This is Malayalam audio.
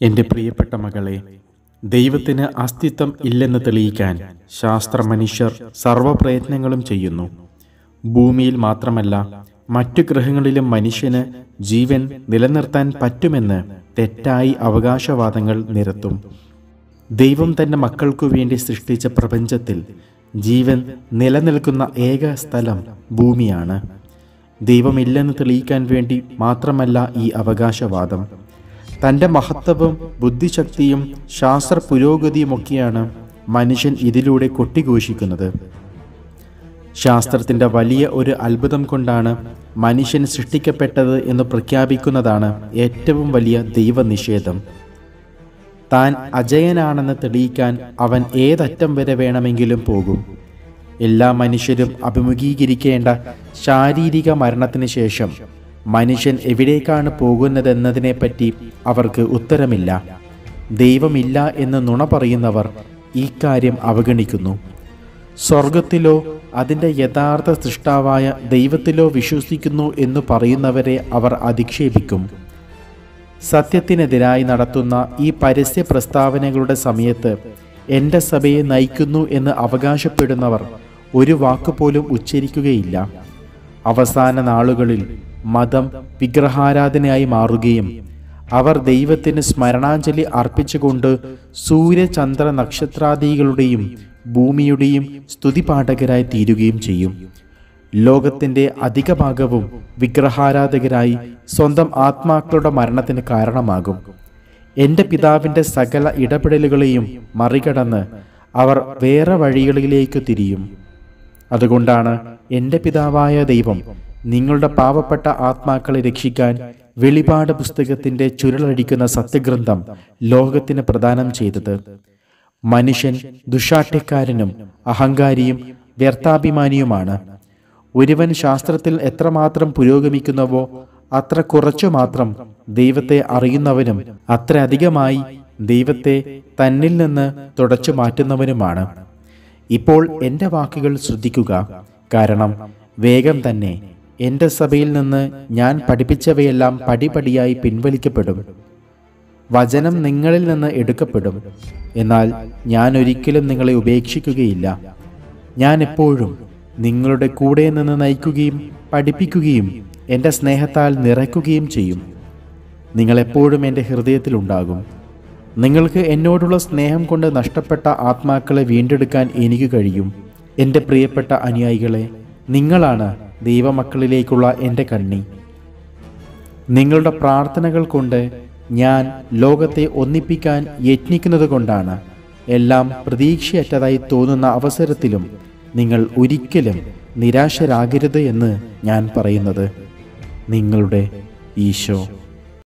എൻ്റെ പ്രിയപ്പെട്ട മകളെ ദൈവത്തിന് അസ്തിത്വം ഇല്ലെന്ന് തെളിയിക്കാൻ ശാസ്ത്ര മനുഷ്യർ സർവപ്രയത്നങ്ങളും ചെയ്യുന്നു ഭൂമിയിൽ മാത്രമല്ല മറ്റു ഗ്രഹങ്ങളിലും മനുഷ്യന് ജീവൻ നിലനിർത്താൻ പറ്റുമെന്ന് തെറ്റായി അവകാശവാദങ്ങൾ നിരത്തും ദൈവം തന്റെ മക്കൾക്കു വേണ്ടി സൃഷ്ടിച്ച പ്രപഞ്ചത്തിൽ ജീവൻ നിലനിൽക്കുന്ന ഏക സ്ഥലം ഭൂമിയാണ് ദൈവമില്ലെന്ന് തെളിയിക്കാൻ വേണ്ടി മാത്രമല്ല ഈ അവകാശവാദം തൻ്റെ മഹത്വവും ബുദ്ധിശക്തിയും ശാസ്ത്ര പുരോഗതിയുമൊക്കെയാണ് മനുഷ്യൻ ഇതിലൂടെ കൊട്ടിഘോഷിക്കുന്നത് ശാസ്ത്രത്തിൻ്റെ വലിയ ഒരു അത്ഭുതം കൊണ്ടാണ് മനുഷ്യൻ സൃഷ്ടിക്കപ്പെട്ടത് എന്ന് പ്രഖ്യാപിക്കുന്നതാണ് ഏറ്റവും വലിയ ദൈവനിഷേധം താൻ അജയനാണെന്ന് തെളിയിക്കാൻ അവൻ ഏതറ്റം വരെ വേണമെങ്കിലും പോകും എല്ലാ മനുഷ്യരും അഭിമുഖീകരിക്കേണ്ട ശാരീരിക മരണത്തിന് ശേഷം മനുഷ്യൻ എവിടേക്കാണ് പോകുന്നതെന്നതിനെപ്പറ്റി അവർക്ക് ഉത്തരമില്ല ദൈവമില്ല എന്ന് നുണ പറയുന്നവർ ഈ കാര്യം അവഗണിക്കുന്നു സ്വർഗത്തിലോ അതിൻ്റെ യഥാർത്ഥ സൃഷ്ടാവായ ദൈവത്തിലോ വിശ്വസിക്കുന്നു എന്ന് പറയുന്നവരെ അവർ അധിക്ഷേപിക്കും സത്യത്തിനെതിരായി നടത്തുന്ന ഈ പരസ്യ പ്രസ്താവനകളുടെ സമയത്ത് എൻ്റെ സഭയെ നയിക്കുന്നു എന്ന് അവകാശപ്പെടുന്നവർ ഒരു വാക്കുപോലും ഉച്ചരിക്കുകയില്ല അവസാന നാളുകളിൽ മതം വിഗ്രഹാരാധനയായി മാറുകയും അവർ ദൈവത്തിന് സ്മരണാഞ്ജലി അർപ്പിച്ചുകൊണ്ട് സൂര്യചന്ദ്ര നക്ഷത്രാദികളുടെയും ഭൂമിയുടെയും സ്തുതിപാഠകരായി തീരുകയും ചെയ്യും ലോകത്തിൻ്റെ അധിക ഭാഗവും വിഗ്രഹാരാധകരായി സ്വന്തം ആത്മാക്കളുടെ മരണത്തിന് കാരണമാകും എൻ്റെ പിതാവിൻ്റെ സകല ഇടപെടലുകളെയും മറികടന്ന് അവർ വേറെ വഴികളിലേക്ക് തിരിയും അതുകൊണ്ടാണ് എൻ്റെ പിതാവായ ദൈവം നിങ്ങളുടെ പാവപ്പെട്ട ആത്മാക്കളെ രക്ഷിക്കാൻ വെളിപാട് പുസ്തകത്തിന്റെ ചുരുളടിക്കുന്ന സത്യഗ്രന്ഥം ലോകത്തിന് പ്രദാനം ചെയ്തത് മനുഷ്യൻ ദുഷാഠ്യക്കാരനും അഹങ്കാരിയും വ്യർത്ഥാഭിമാനിയുമാണ് ഒരുവൻ ശാസ്ത്രത്തിൽ എത്രമാത്രം പുരോഗമിക്കുന്നുവോ അത്ര കുറച്ചു മാത്രം ദൈവത്തെ അറിയുന്നവനും അത്ര അധികമായി ദൈവത്തെ തന്നിൽ നിന്ന് തുടച്ചു മാറ്റുന്നവനുമാണ് ഇപ്പോൾ എൻ്റെ വാക്കുകൾ ശ്രദ്ധിക്കുക കാരണം വേഗം തന്നെ എൻ്റെ സഭയിൽ നിന്ന് ഞാൻ പഠിപ്പിച്ചവയെല്ലാം പടിപടിയായി പിൻവലിക്കപ്പെടും വചനം നിങ്ങളിൽ നിന്ന് എടുക്കപ്പെടും എന്നാൽ ഞാൻ ഒരിക്കലും നിങ്ങളെ ഉപേക്ഷിക്കുകയില്ല ഞാൻ എപ്പോഴും നിങ്ങളുടെ കൂടെ നിന്ന് നയിക്കുകയും പഠിപ്പിക്കുകയും എൻ്റെ സ്നേഹത്താൽ നിറയ്ക്കുകയും ചെയ്യും നിങ്ങളെപ്പോഴും എൻ്റെ ഹൃദയത്തിലുണ്ടാകും നിങ്ങൾക്ക് എന്നോടുള്ള സ്നേഹം കൊണ്ട് നഷ്ടപ്പെട്ട ആത്മാക്കളെ വീണ്ടെടുക്കാൻ എനിക്ക് കഴിയും എൻ്റെ പ്രിയപ്പെട്ട അനുയായികളെ നിങ്ങളാണ് ദൈവമക്കളിലേക്കുള്ള എൻ്റെ കണ്ണി നിങ്ങളുടെ പ്രാർത്ഥനകൾ കൊണ്ട് ഞാൻ ലോകത്തെ ഒന്നിപ്പിക്കാൻ യത്നിക്കുന്നത് കൊണ്ടാണ് എല്ലാം പ്രതീക്ഷയറ്റതായി തോന്നുന്ന അവസരത്തിലും നിങ്ങൾ ഒരിക്കലും നിരാശരാകരുത് എന്ന് ഞാൻ പറയുന്നത് നിങ്ങളുടെ ഈശോ